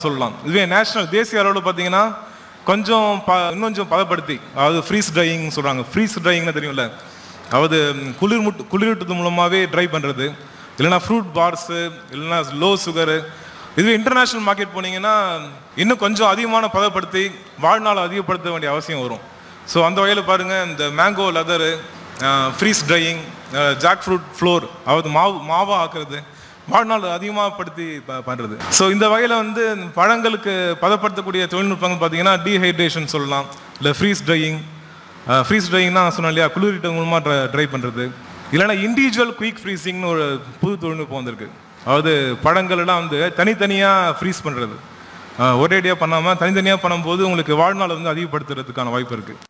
சொல்லலாம் இதுவே நேஷனல் தேசிய அளவில் பார்த்தீங்கன்னா கொஞ்சம் ப இன்னும் கொஞ்சம் பதப்படுத்தி அதாவது ஃப்ரீஸ் ட்ரையிங் சொல்கிறாங்க ஃப்ரீஸ் ட்ரையிங்னு தெரியும்ல அதாவது ம், குளிர் முட்டு குளிரூட்டது மூலமாகவே ட்ரை பண்ணுறது இல்லைனா ஃப்ரூட் பார்ஸு இல்லைனா லோ சுகரு இதுவே இன்டர்நேஷ்னல் மார்க்கெட் போனீங்கன்னா இன்னும் கொஞ்சம் அதிகமான பதப்படுத்தி வாழ்நாள் அதிகப்படுத்த வேண்டிய அவசியம் வரும் ஸோ அந்த வகையில் பாருங்கள் இந்த mango leather freeze drying jack fruit flour அதாவது மாவு மாவா ஆக்குறது வாழ்நாள் அதிகமாக படுத்தி ப- பண்றது ஸோ இந்த வகையில் வந்து பழங்களுக்கு பதப்படுத்தக்கூடிய தொழில்நுட்பங்கள் பார்த்தீங்கன்னா டீஹைட்ரேஷன் சொல்லலாம் இல்லை ஃப்ரீஸ் ட்ரையிங் ஃப்ரீஸ் ட்ரையிங்னா சொன்னேன் இல்லையா குளிர்ட்ட மூலமாக ட்ரை ட்ரை பண்ணுறது இல்லைன்னா இண்டிவிஜுவல் குயிக் ஃப்ரீசிங்னு ஒரு புது தொழில்நுட்பம் வந்திருக்கு அதாவது பழங்கள் எல்லாம் வந்து தனித்தனியாக ஃப்ரீஸ் பண்ணுறது ஒரேடியாக பண்ணாமல் தனித்தனியாக பண்ணும்போது உங்களுக்கு வாழ்நாள் வந்து அதிகப்படுத்துறதுக்கான வாய்ப்பு இருக்குது